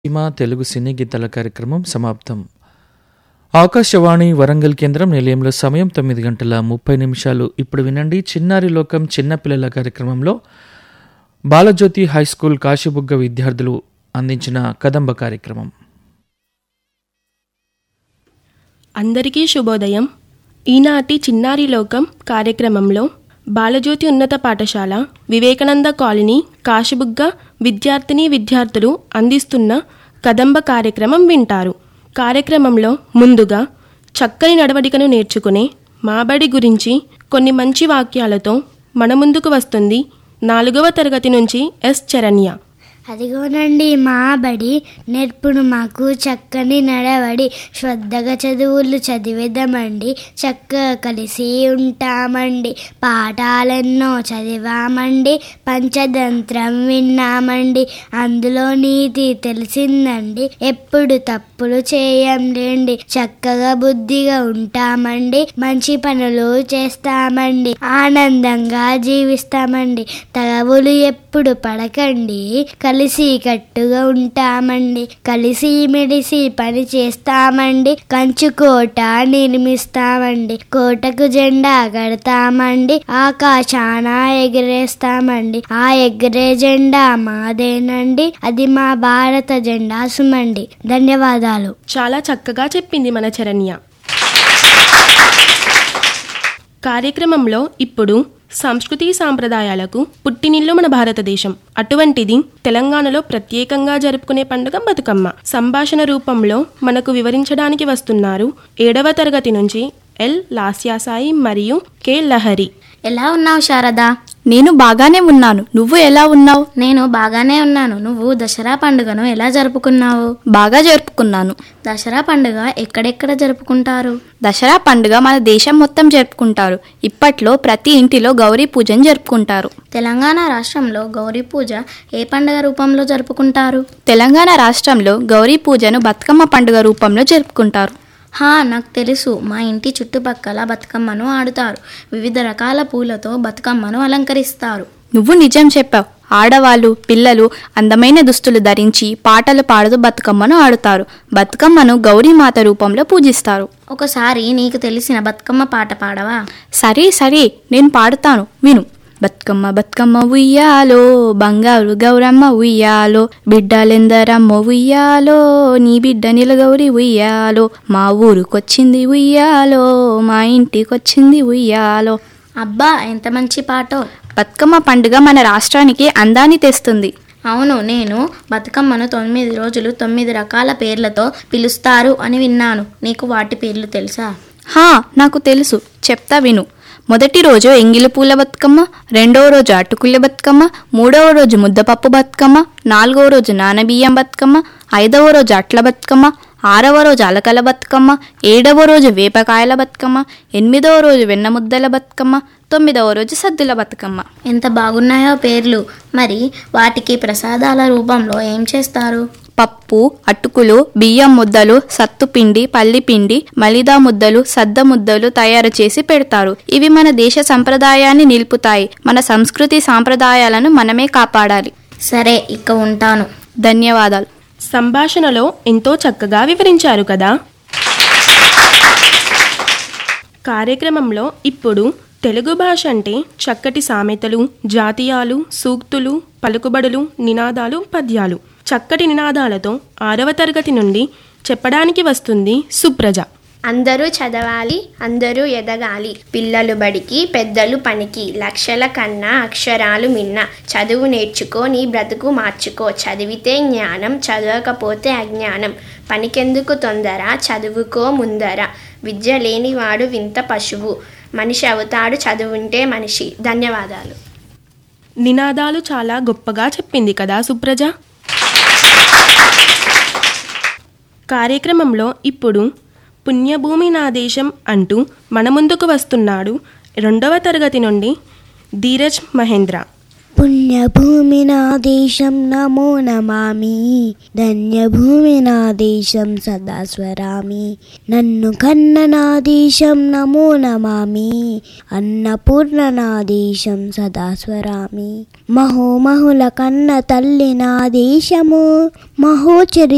సీమ తెలుగు సినీ గీతాల కార్యక్రమం సమాప్తం ఆకాశవాణి వరంగల్ కేంద్రం నిలయంలో సమయం తొమ్మిది గంటల ముప్పై నిమిషాలు ఇప్పుడు వినండి చిన్నారి లోకం చిన్నపిల్లల కార్యక్రమంలో బాలజ్యోతి హై స్కూల్ కాశీబుగ్గ విద్యార్థులు అందించిన కదంబ కార్యక్రమం అందరికీ శుభోదయం ఈనాటి చిన్నారి లోకం కార్యక్రమంలో బాలజ్యోతి ఉన్నత పాఠశాల వివేకానంద కాలనీ కాశీబుగ్గ విద్యార్థిని విద్యార్థులు అందిస్తున్న కదంబ కార్యక్రమం వింటారు కార్యక్రమంలో ముందుగా చక్కని నడవడికను నేర్చుకునే మాబడి గురించి కొన్ని మంచి వాక్యాలతో మన ముందుకు వస్తుంది నాలుగవ తరగతి నుంచి ఎస్ చరణ్య అదిగోనండి మా బడి నేర్పును మాకు చక్కని నడవడి శ్రద్ధగా చదువులు చదివేద్దామండి చక్కగా కలిసి ఉంటామండి పాఠాలెన్నో చదివామండి పంచతంత్రం విన్నామండి అందులో నీతి తెలిసిందండి ఎప్పుడు తప్పులు చేయండి చక్కగా బుద్ధిగా ఉంటామండి మంచి పనులు చేస్తామండి ఆనందంగా జీవిస్తామండి తగవులు ఎప్పుడు పడకండి కలిసి కట్టుగా ఉంటామండి కలిసి మెలిసి పని చేస్తామండి కంచు కోట నిర్మిస్తామండి కోటకు జెండా కడతామండి ఆకాశాన ఎగిరేస్తామండి ఆ ఎగిరే జెండా మాదేనండి అది మా భారత జెండా సుమండి ధన్యవాదాలు చాలా చక్కగా చెప్పింది మన చరణ్య కార్యక్రమంలో ఇప్పుడు సంస్కృతి సాంప్రదాయాలకు పుట్టినిల్లు మన భారతదేశం అటువంటిది తెలంగాణలో ప్రత్యేకంగా జరుపుకునే పండుగ బతుకమ్మ సంభాషణ రూపంలో మనకు వివరించడానికి వస్తున్నారు ఏడవ తరగతి నుంచి ఎల్ లాస్యాసాయి మరియు కె లహరి ఎలా ఉన్నావు శారదా నేను బాగానే ఉన్నాను నువ్వు ఎలా ఉన్నావు నేను బాగానే ఉన్నాను నువ్వు దసరా పండుగను ఎలా జరుపుకున్నావు బాగా జరుపుకున్నాను దసరా పండుగ ఎక్కడెక్కడ జరుపుకుంటారు దసరా పండుగ మన దేశం మొత్తం జరుపుకుంటారు ఇప్పట్లో ప్రతి ఇంటిలో గౌరీ పూజను జరుపుకుంటారు తెలంగాణ రాష్ట్రంలో గౌరీ పూజ ఏ పండుగ రూపంలో జరుపుకుంటారు తెలంగాణ రాష్ట్రంలో గౌరీ పూజను బతుకమ్మ పండుగ రూపంలో జరుపుకుంటారు హా నాకు తెలుసు మా ఇంటి చుట్టుపక్కల బతుకమ్మను ఆడుతారు వివిధ రకాల పూలతో బతుకమ్మను అలంకరిస్తారు నువ్వు నిజం చెప్పావు ఆడవాళ్ళు పిల్లలు అందమైన దుస్తులు ధరించి పాటలు పాడుతూ బతుకమ్మను ఆడుతారు బతుకమ్మను గౌరీమాత రూపంలో పూజిస్తారు ఒకసారి నీకు తెలిసిన బతుకమ్మ పాట పాడవా సరే సరే నేను పాడుతాను విను బతుకమ్మ బతుకమ్మ ఉయ్యాలో బంగారు గౌరమ్మ ఉయ్యాలో బిడ్డలెందరమ్మ ఉయ్యాలో నీ బిడ్డ నిలగౌరి ఉయ్యాలో మా ఊరుకొచ్చింది ఉయ్యాలో మా ఇంటికొచ్చింది ఉయ్యాలో అబ్బా ఎంత మంచి పాటో బతుకమ్మ పండుగ మన రాష్ట్రానికి అందాన్ని తెస్తుంది అవును నేను బతుకమ్మను తొమ్మిది రోజులు తొమ్మిది రకాల పేర్లతో పిలుస్తారు అని విన్నాను నీకు వాటి పేర్లు తెలుసా హా నాకు తెలుసు చెప్తా విను మొదటి రోజు ఎంగిలి పూల బతుకమ్మ రెండవ రోజు అటుకుల బతుకమ్మ మూడవ రోజు ముద్దపప్పు బతుకమ్మ నాలుగవ రోజు నానబియ్యం బతుకమ్మ ఐదవ రోజు అట్ల బతుకమ్మ ఆరవ రోజు అలకల బతుకమ్మ ఏడవ రోజు వేపకాయల బతుకమ్మ ఎనిమిదవ రోజు వెన్నముద్దల బతుకమ్మ తొమ్మిదవ రోజు సద్దుల బతుకమ్మ ఎంత బాగున్నాయో పేర్లు మరి వాటికి ప్రసాదాల రూపంలో ఏం చేస్తారు పప్పు అటుకులు బియ్యం ముద్దలు సత్తుపిండి పల్లిపిండి మలిదా ముద్దలు సద్ద ముద్దలు తయారు చేసి పెడతారు ఇవి మన దేశ సంప్రదాయాన్ని నిలుపుతాయి మన సంస్కృతి సాంప్రదాయాలను మనమే కాపాడాలి సరే ఇక ఉంటాను ధన్యవాదాలు సంభాషణలో ఎంతో చక్కగా వివరించారు కదా కార్యక్రమంలో ఇప్పుడు తెలుగు భాష అంటే చక్కటి సామెతలు జాతీయాలు సూక్తులు పలుకుబడులు నినాదాలు పద్యాలు చక్కటి నినాదాలతో ఆరవ తరగతి నుండి చెప్పడానికి వస్తుంది సుప్రజ అందరూ చదవాలి అందరూ ఎదగాలి పిల్లలు బడికి పెద్దలు పనికి లక్షల కన్నా అక్షరాలు మిన్న చదువు నేర్చుకో నీ బ్రతుకు మార్చుకో చదివితే జ్ఞానం చదవకపోతే అజ్ఞానం పనికెందుకు తొందర చదువుకో ముందర విద్య లేనివాడు వింత పశువు మనిషి అవుతాడు చదువుంటే మనిషి ధన్యవాదాలు నినాదాలు చాలా గొప్పగా చెప్పింది కదా సుప్రజ కార్యక్రమంలో ఇప్పుడు పుణ్యభూమి నా దేశం అంటూ మన ముందుకు వస్తున్నాడు రెండవ తరగతి నుండి ధీరజ్ మహేంద్ర పుణ్యభూమి నా దేశం నమో నమామి ధన్యభూమి నా దేశం సదా స్వరామి నన్ను కన్న నా దేశం నమో నమామి అన్నపూర్ణ నా దేశం సదా స్వరామి మహోమహుల కన్న తల్లి నా దేశము మహోచరి